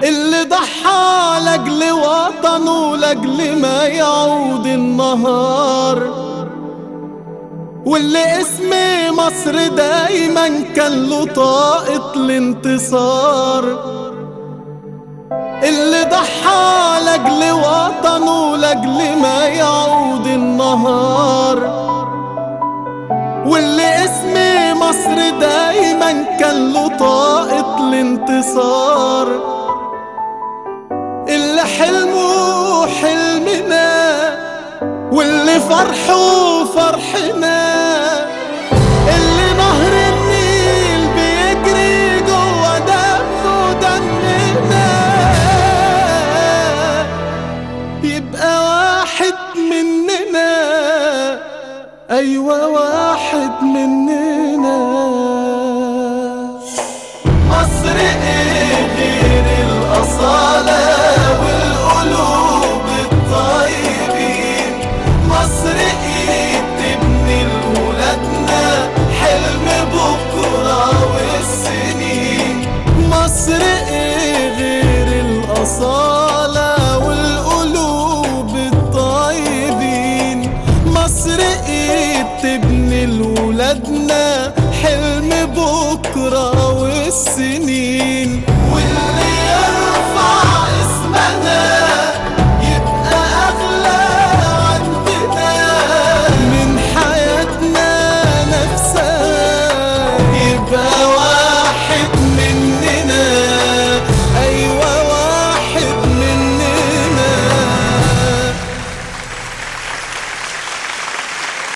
اللي ضحى لاجل وطنه لاجل ما يعود النهار واللي اسم مصر دايما كان له طاقة الانتصار اللي ضحى لاجل وطنه لاجل ما يعود النهار واللي اسم مصر دايما كان له طاقة الانتصار اللي حلمه حلمنا واللي فرحه فرحنا اللي نهر النيل بيجري جوا دمه دمنا يبقى واحد مننا أيوة واحد مننا مصر ايه غير الأصالة والقلوب الطيبين مصر ايه تبني لولادنا حلم بكرة والسنين مصر ايه غير الأصالة والقلوب الطيبين مصر ايه تبني لولادنا حلم بكرة والسنين